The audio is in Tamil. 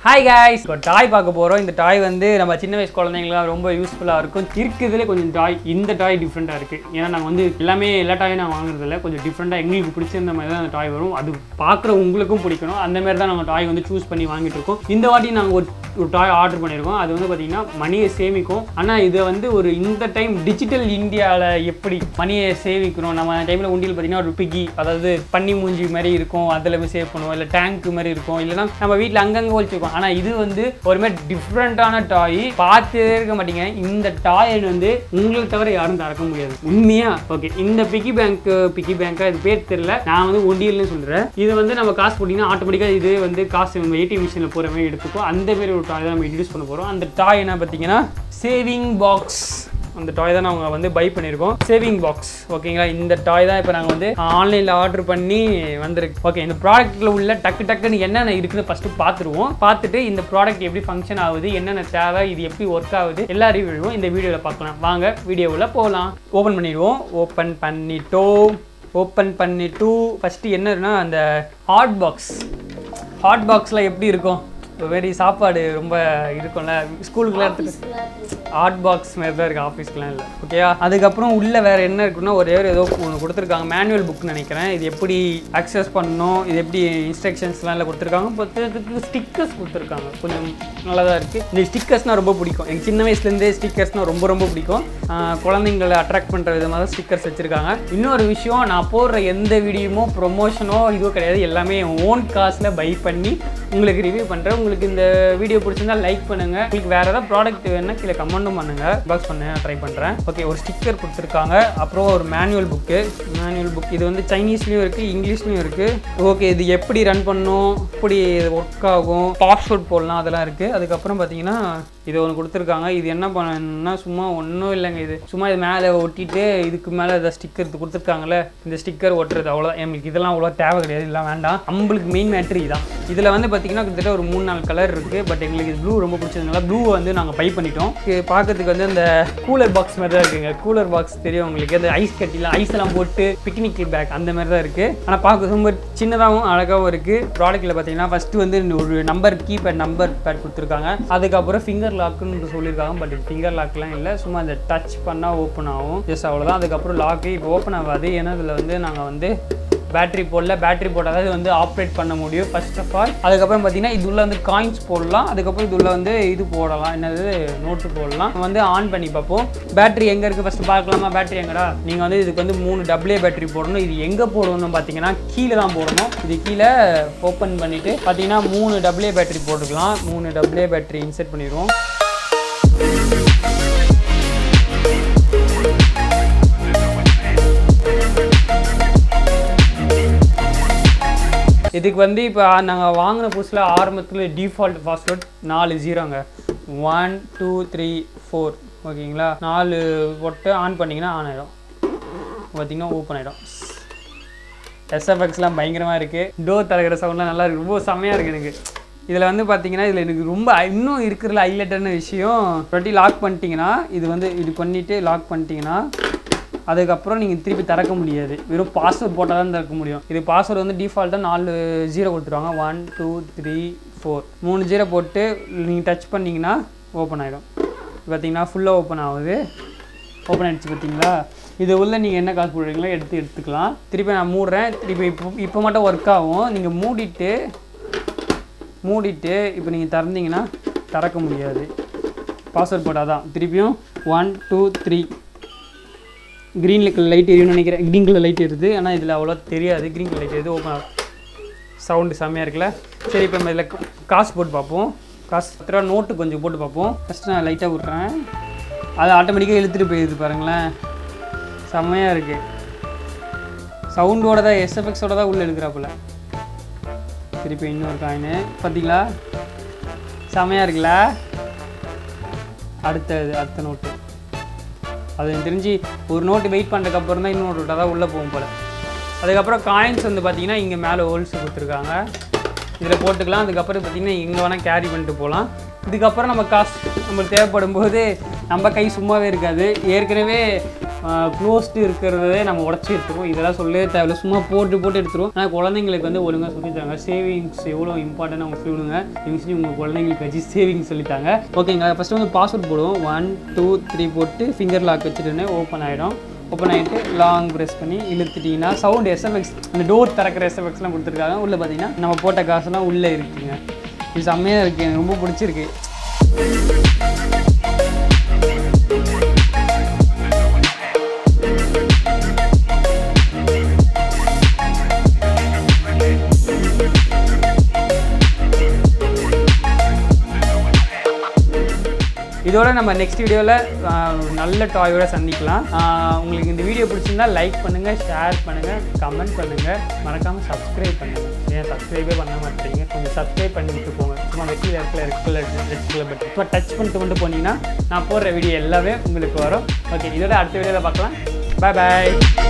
ஹாய் காய்ஸ் இப்போ டாய் பார்க்க போகிறோம் இந்த டாய் வந்து நம்ம சின்ன வயசு குழந்தைங்களாம் ரொம்ப யூஸ்ஃபுல்லாக இருக்கும் இருக்கிறதுலே கொஞ்சம் டாய் இந்த டாய் டிஃப்ரெண்ட்டாக இருக்குது ஏன்னா நாங்கள் வந்து எல்லாமே எல்லா டாயும் நான் வாங்குறதில்ல கொஞ்சம் டிஃப்ரெண்ட்டாக எங்களுக்கு பிடிச்சிருந்த மாதிரி தான் அந்த டாய் வரும் அது பார்க்குற உங்களுக்கும் பிடிக்கணும் அந்த மாதிரி தான் நாங்கள் டாய் வந்து சூஸ் பண்ணி வாங்கிட்டு இருக்கோம் இந்த வாட்டி நாங்கள் ஒரு ஒரு டாய் ஆர்டர் பண்ணியிருக்கோம் அது வந்து பார்த்தீங்கன்னா மணியை சேமிக்கும் ஆனால் இதை வந்து ஒரு இந்த டைம் டிஜிட்டல் இந்தியாவில் எப்படி மணியை சேமிக்கணும் நம்ம டைமில் உண்டியில் பார்த்தீங்கன்னா ஒரு பிகி அதாவது பன்னி மூஞ்சி மாதிரி இருக்கும் அதில் போய் சேவ் பண்ணுவோம் இல்லை டேங்க் மாதிரி இருக்கும் இல்லைன்னா நம்ம வீட்டில் அங்கங்கே ஒழிச்சிருக்கோம் ஆனால் இது வந்து ஒரு மாதிரி டிஃப்ரெண்ட்டான டாய் பார்த்தே இருக்க மாட்டீங்க இந்த டாய் வந்து உங்களுக்கு தவிர யாரும் திறக்க முடியாது உண்மையா ஓகே இந்த பிகி பேங்க் பிகி பேங்க்கா இது பேர் தெரியல நான் வந்து ஒண்டியல்னு சொல்கிறேன் இது வந்து நம்ம காசு போட்டிங்கன்னா ஆட்டோமேட்டிக்காக இது வந்து காசு நம்ம ஏடிஎம் மிஷினில் போகிற மாதிரி எடுத்துக்கும் அந்த மாதிரி ஒரு டாய் தான் நம்ம இன்ட்ரடியூஸ் பண்ண போகிறோம் அந்த டாய் என்ன பார்த்தீங்கன்னா சேவிங் பாக்ஸ் அந்த டாய் தான் நாங்கள் வந்து பை பண்ணியிருக்கோம் சேவிங் பாக்ஸ் ஓகேங்களா இந்த டாய் தான் இப்போ நாங்கள் வந்து ஆன்லைனில் ஆர்டர் பண்ணி வந்திருக்கு ஓகே இந்த ப்ராடக்ட்டில் உள்ள டக்கு டக்குன்னு என்னென்ன இருக்குன்னு ஃபஸ்ட்டு பார்த்துருவோம் பார்த்துட்டு இந்த ப்ராடக்ட் எப்படி ஃபங்க்ஷன் ஆகுது என்னென்ன தேவை இது எப்படி ஒர்க் ஆகுது எல்லா ரிவ்யூவும் இந்த வீடியோவில் பார்க்கலாம் வாங்க வீடியோவில் போகலாம் ஓப்பன் பண்ணிடுவோம் ஓப்பன் பண்ணிட்டோம் ஓப்பன் பண்ணிட்டு ஃபஸ்ட்டு என்னன்னா அந்த ஹாட் பாக்ஸ் ஹாட் பாக்ஸில் எப்படி இருக்கும் வெரி சாப்பாடு ரொம்ப இருக்கும்ல ஸ்கூலுக்குலாம் எடுத்துட்டு ஹாட் பாக்ஸ் மாதிரி தான் இருக்குது ஆஃபீஸ்க்குலாம் இல்லை ஓகேயா அதுக்கப்புறம் உள்ளே வேறு என்ன இருக்குன்னா ஒரே ஒரு ஏதோ ஒன்று கொடுத்துருக்காங்க மேனுவல் புக் நினைக்கிறேன் இது எப்படி அக்சஸ் பண்ணணும் இது எப்படி இன்ஸ்ட்ரக்ஷன்ஸ்லாம் இல்லை கொடுத்துருக்காங்க பத்துக்கு ஸ்டிக்கர்ஸ் கொடுத்துருக்காங்க கொஞ்சம் நல்லா தான் இருக்குது இந்த ஸ்டிக்கர்ஸ்னால் ரொம்ப பிடிக்கும் எனக்கு சின்ன வயசுலேருந்தே ஸ்டிக்கர்ஸ்னால் ரொம்ப ரொம்ப பிடிக்கும் ஆஹ் குழந்தைங்களை அட்ராக்ட் பண்ணுற விதமாக தான் ஸ்டிக்கர்ஸ் வச்சுருக்காங்க இன்னொரு விஷயம் நான் போடுற எந்த வீடியோமோ ப்ரொமோஷனோ இதுவோ கிடையாது எல்லாமே என் ஓன் காசில் பை பண்ணி உங்களுக்கு ரிவ்யூ பண்ணுறேன் உங்களுக்கு இந்த வீடியோ பிடிச்சிருந்தா லைக் பண்ணுங்கள் உங்களுக்கு வேறு ஏதாவது ப்ராடக்ட் வேணும்னா கீழே கமெண்ட்டும் பண்ணுங்கள் பாக்ஸ் பண்ண ட்ரை பண்ணுறேன் ஓகே ஒரு ஸ்டிக்கர் கொடுத்துருக்காங்க அப்புறம் ஒரு மேனுவல் புக்கு மேனுவல் புக் இது வந்து சைனீஸ்லேயும் இருக்குது இங்கிலீஷ்லேயும் இருக்குது ஓகே இது எப்படி ரன் பண்ணும் எப்படி இது ஒர்க் ஆகும் பாஸ்வேர்ட் போடலாம் அதெல்லாம் இருக்குது அதுக்கப்புறம் பார்த்தீங்கன்னா இது ஒன்று கொடுத்துருக்காங்க இது என்ன பண்ணணும்னா சும்மா ஒன்றும் இல்லைங்க இது சும்மா இது மேலே ஒட்டிட்டு இதுக்கு மேலே இதை ஸ்டிக்கர் இது கொடுத்துருக்காங்கல்ல இந்த ஸ்டிக்கர் ஒட்டுறது அவ்வளோதான் எங்களுக்கு இதெல்லாம் அவ்வளோ தேவை கிடையாது இதெல்லாம் வேண்டாம் நம்மளுக்கு மெயின் மேட்ரு இதான் இதில் வந்து பார்த்தீங்கன்னா கிட்டத்தட்ட ஒரு மூணு நாலு கலர் இருக்குது பட் எங்களுக்கு இது ப்ளூ ரொம்ப பிடிச்சதுனால ப்ளூ வந்து நாங்கள் பை பண்ணிட்டோம் இது பார்க்கறதுக்கு வந்து அந்த கூலர் பாக்ஸ் மாதிரி தான் இருக்குங்க கூலர் பாக்ஸ் தெரியும் உங்களுக்கு அந்த ஐஸ் கட்டிலாம் ஐஸ் எல்லாம் போட்டு பிக்னிக் பேக் அந்த மாதிரி தான் இருக்குது ஆனால் பார்க்க ரொம்ப சின்னதாகவும் அழகாகவும் இருக்குது ப்ராடக்ட்டில் பார்த்தீங்கன்னா ஃபஸ்ட்டு வந்து இந்த ஒரு நம்பர் கீபேட் நம்பர் பேட் கொடுத்துருக்காங்க அதுக்கப்புறம் ஃபிங்கர் லாக்குன்னு சொல்லியிருக்காங்க பட் இது ஃபிங்கர் லாக்லாம் இல்லை சும்மா அந்த டச் பண்ணால் ஓப்பன் ஆகும் ஜஸ்ட் அவ்வளோதான் அதுக்கப்புறம் லாக்கு இப்போ ஓப்பன் ஆகாது ஏன்னா இதில் வந்து நாங்கள் வந்து பேட்டரி போடல பேட்டரி போட்டால் தான் இது வந்து ஆப்ரேட் பண்ண முடியும் ஃபர்ஸ்ட் ஆஃப் ஆல் அதுக்கப்புறம் பார்த்தீங்கன்னா இது உள்ள வந்து காயின்ஸ் போடலாம் அதுக்கப்புறம் இது உள்ள வந்து இது போடலாம் என்னது நோட்டு போடலாம் வந்து ஆன் பண்ணி பார்ப்போம் பேட்டரி எங்கே இருக்குது ஃபஸ்ட்டு பார்க்கலாமா பேட்டரி எங்கடா நீங்கள் வந்து இதுக்கு வந்து மூணு டபுள்ஏ பேட்டரி போடணும் இது எங்கே போடணும்னு பார்த்தீங்கன்னா கீழே தான் போடணும் இது கீழே ஓப்பன் பண்ணிவிட்டு பார்த்தீங்கன்னா மூணு டபுள்ஏ பேட்டரி போட்டுக்கலாம் மூணு டபுள்ஏ பேட்டரி இன்செர்ட் பண்ணிடுவோம் இதுக்கு வந்து இப்போ நாங்கள் வாங்கின புதுசில் ஆரம்பத்தில் டிஃபால்ட் பாஸ்வேர்ட் நாலு ஜீரோங்க ஒன் டூ த்ரீ ஃபோர் ஓகேங்களா நாலு போட்டு ஆன் பண்ணிங்கன்னா ஆன் ஆகிடும் பார்த்தீங்கன்னா ஓப்பன் ஆகிடும் எஸ்எஃப்எக்ஸ்லாம் பயங்கரமாக இருக்குது டோர் தரகிற சவுண்ட்லாம் நல்லா இருக்குது ரொம்ப செம்மையாக இருக்குது எனக்கு இதில் வந்து பார்த்தீங்கன்னா இதில் எனக்கு ரொம்ப இன்னும் இருக்கிற ஹைலைட்டான விஷயம் ரொட்டி லாக் பண்ணிட்டீங்கன்னா இது வந்து இது பண்ணிவிட்டு லாக் பண்ணிட்டீங்கன்னா அதுக்கப்புறம் நீங்கள் திருப்பி திறக்க முடியாது வெறும் பாஸ்வேர்ட் போட்டால் தான் திறக்க முடியும் இது பாஸ்வேர்டு வந்து டிஃபால்ட்டாக நாலு ஜீரோ கொடுத்துருவாங்க ஒன் டூ த்ரீ ஃபோர் மூணு ஜீரோ போட்டு நீங்கள் டச் பண்ணிங்கன்னா ஓப்பன் ஆகிடும் பார்த்தீங்கன்னா ஃபுல்லாக ஓப்பன் ஆகுது ஓப்பன் ஆகிடுச்சு பார்த்தீங்களா இது உள்ள நீங்கள் என்ன காசு போடுறீங்களோ எடுத்து எடுத்துக்கலாம் திருப்பி நான் மூடுறேன் திருப்பி இப்போ இப்போ மட்டும் ஒர்க் ஆகும் நீங்கள் மூடிட்டு மூடிட்டு இப்போ நீங்கள் திறந்தீங்கன்னா திறக்க முடியாது பாஸ்வேர்ட் போட்டால் தான் திருப்பியும் one two three green colour light எரியும்னு நினைக்கிறேன் க்ரீன் கலர் லைட் எரியுது ஆனால் இதில் அவ்வளோ தெரியாது க்ரீன் கலர் லைட் எரியுது ஓப்பன் ஆகும் சவுண்டு செம்மையாக இருக்குல்ல சரி இப்போ நம்ம இதில் காசு போட்டு பார்ப்போம் காசு பத்து ரூபா நோட்டு கொஞ்சம் போட்டு பார்ப்போம் ஃபஸ்ட்டு நான் லைட்டாக விட்றேன் அது ஆட்டோமேட்டிக்காக இழுத்துட்டு போயிடுது பாருங்களேன் செம்மையாக இருக்குது சவுண்டோட தான் எஸ்எஃப்எக்ஸோட தான் உள்ளே எடுக்கிறாப்புல திருப்பி இன்னொரு காயின் பார்த்தீங்களா செம்மையாக இருக்குல்ல அடுத்தது அடுத்த நோட்டு அது எனக்கு தெரிஞ்சு ஒரு நோட்டு வெயிட் பண்ணுறதுக்கப்புறம் தான் இன்னொரு நோட்டாக தான் உள்ளே போகும் போல் அதுக்கப்புறம் காயின்ஸ் வந்து பார்த்தீங்கன்னா இங்கே மேலே ஹோல்ஸ் கொடுத்துருக்காங்க இதில் போட்டுக்கலாம் அதுக்கப்புறம் பார்த்தீங்கன்னா எங்கே வேணால் கேரி பண்ணிட்டு போகலாம் இதுக்கப்புறம் நம்ம காசு நம்மளுக்கு தேவைப்படும் போது நம்ம கை சும்மாவே இருக்காது ஏற்கனவே க்ளோஸ்டு இருக்கிறதே நம்ம உடச்சி எடுத்துருவோம் இதெல்லாம் சொல்லவே தேவையில்ல சும்மா போட்டு போட்டு எடுத்துருவோம் ஆனால் குழந்தைங்களுக்கு வந்து ஒழுங்காக சொல்லித்தாங்க சேவிங்ஸ் எவ்வளோ இம்பார்ட்டன் அவங்க சொல்லுங்க யூஸ்வலி உங்கள் குழந்தைங்களுக்கு வச்சு சேவிங்ஸ் சொல்லித்தாங்க ஓகேங்க ஃபஸ்ட்டு வந்து பாஸ்வேர்ட் போடுவோம் ஒன் டூ த்ரீ போட்டு ஃபிங்கர் லாக் வச்சுட்டு ஓப்பன் ஆகிடும் ஓப்பன் ஆகிட்டு லாங் ப்ரெஸ் பண்ணி இழுத்துட்டிங்கன்னா சவுண்ட் எஸ்எஃப்எக்ஸ் இந்த டோர் திறக்கிற எஸ்எஃப்எக்ஸ்லாம் கொடுத்துருக்காங்க உள்ளே பார்த்தீங்கன்னா நம்ம போட்ட காசுலாம் உள்ளே இருக்குங்க இது செம்மையாக இருக்குது எனக்கு ரொம்ப பிடிச்சிருக்கு இதோட நம்ம நெக்ஸ்ட் வீடியோவில் நல்ல டாயோட சந்திக்கலாம் ஆஹ் உங்களுக்கு இந்த வீடியோ பிடிச்சிருந்தா லைக் பண்ணுங்கள் ஷேர் பண்ணுங்கள் கமெண்ட் பண்ணுங்கள் மறக்காமல் சப்ஸ்கிரைப் பண்ணுங்கள் ஏன் சப்ஸ்கிரைபே பண்ண மாட்டீங்க கொஞ்சம் சப்ஸ்கிரைப் பண்ணி விட்டு போங்க சும்மா வெட்டி இடத்துல இருக்குல்ல ரெட் கலர் பட்டன் சும்மா டச் பண்ணிட்டு கொண்டு போனீங்கன்னா நான் போடுற வீடியோ எல்லாமே உங்களுக்கு வரும் ஓகே இதோட அடுத்த வீடியோவில் பார்க்கலாம் பாய் பாய்